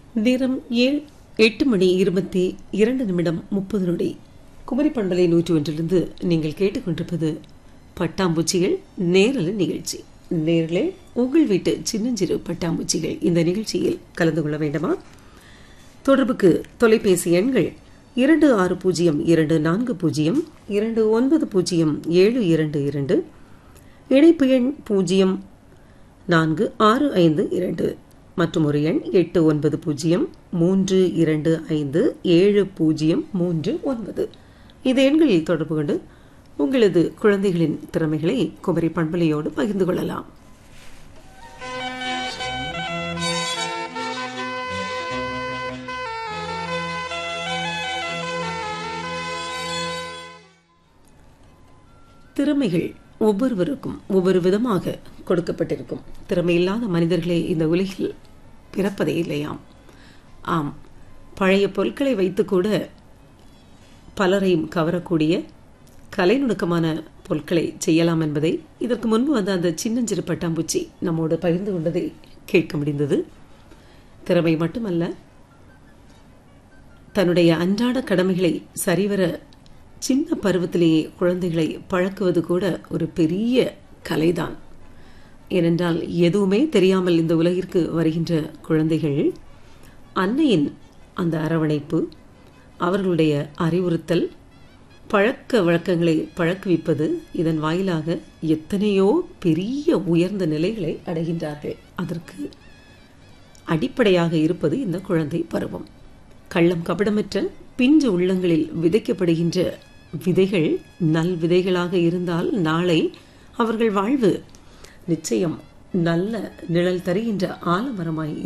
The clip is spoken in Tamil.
நேரம் ஏழு எட்டு மணி இருபத்தி இரண்டு நிமிடம் முப்பது நொடி குமரி பண்பலை நூற்றி ஒன்றிலிருந்து நீங்கள் கேட்டுக்கொண்டிருப்பது பட்டாம்பூச்சிகள் நேரல நிகழ்ச்சி நேரிலே உங்கள் வீட்டு சின்னஞ்சிறு பட்டாம்பூச்சிகள் இந்த நிகழ்ச்சியில் கலந்து கொள்ள வேண்டுமா தொடர்புக்கு தொலைபேசி எண்கள் இரண்டு ஆறு பூஜ்ஜியம் இரண்டு நான்கு பூஜ்ஜியம் இரண்டு ஒன்பது பூஜ்ஜியம் ஏழு இரண்டு இரண்டு இணைப்பு எண் பூஜ்ஜியம் நான்கு ஆறு ஐந்து இரண்டு மற்றும் ஒரு எண் எட்டு ஒன்பது பூஜ்ஜியம் மூன்று இரண்டு ஐந்து ஏழு பூஜ்ஜியம் மூன்று ஒன்பது இந்த எண்களில் தொடர்பு கொண்டு உங்களது குழந்தைகளின் திறமைகளை குமரி பண்பலையோடு பகிர்ந்து கொள்ளலாம் திறமைகள் ஒவ்வொருவருக்கும் ஒவ்வொரு விதமாக கொடுக்கப்பட்டிருக்கும் திறமையில்லாத மனிதர்களே இந்த உலகில் பிறப்பதே இல்லையாம் ஆம் பழைய பொருட்களை வைத்துக்கூட பலரையும் கவரக்கூடிய கலைநுணுக்கமான பொருட்களை செய்யலாம் என்பதை இதற்கு முன்பு வந்த அந்த சின்னஞ்சிறு பட்டாம்பூச்சி நம்மோடு பகிர்ந்து கொண்டதை கேட்க முடிந்தது திறமை மட்டுமல்ல தன்னுடைய அன்றாட கடமைகளை சரிவர சின்ன பருவத்திலேயே குழந்தைகளை பழக்குவது கூட ஒரு பெரிய கலைதான் ஏனென்றால் எதுவுமே தெரியாமல் இந்த உலகிற்கு வருகின்ற குழந்தைகள் அன்னையின் அந்த அரவணைப்பு அவர்களுடைய அறிவுறுத்தல் பழக்க வழக்கங்களை பழக்குவிப்பது இதன் வாயிலாக எத்தனையோ பெரிய உயர்ந்த நிலைகளை அடைகின்றார்கள் அதற்கு அடிப்படையாக இருப்பது இந்த குழந்தை பருவம் கள்ளம் கபடமற்ற பிஞ்சு உள்ளங்களில் விதைக்கப்படுகின்ற விதைகள் நல் விதைகளாக இருந்தால் நாளை அவர்கள் வாழ்வு நிச்சயம் நல்ல நிழல் தருகின்ற ஆலமரமாய்